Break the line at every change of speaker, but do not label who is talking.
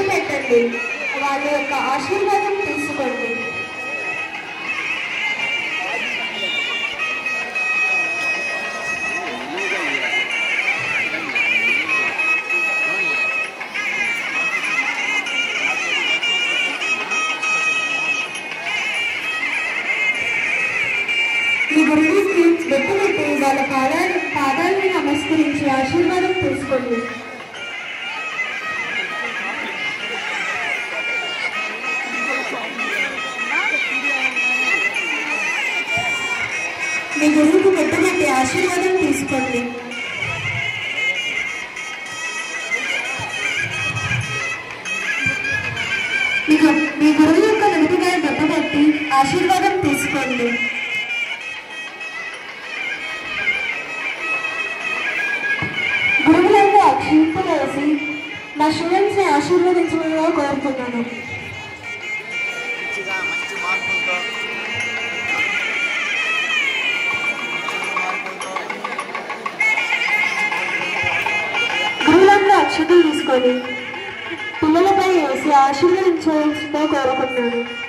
బొట్టు పెట్టండి వాళ్ళ యొక్క ఆశీర్వాదం తీసుకోండి మీ గురువుకి బొట్టు పెట్టి వాళ్ళ పాదాలు పాదాలని నమస్కరించి ఆశీర్వాదం తీసుకోండి మీ గురువుకు బొట్టు పెట్టి ఆశీర్వాదం తీసుకోండి మీ గు- మీ గురువు యొక్క నుదుటిపై బొట్టు పెట్టి ఆశీర్వాదం తీసుకోండి గురువులకు అక్షింతలు వేసి నా స్టూడెంట్స్ ని ఆశీర్వదించమని కోరుతున్నాను
మంచిగా మంచి మార్కులతో
గురువులందరూ అక్షతలు తీసుకొని పిల్లలపై వేసి ఆశీర్వదించవలసిందో కోరుకున్నాను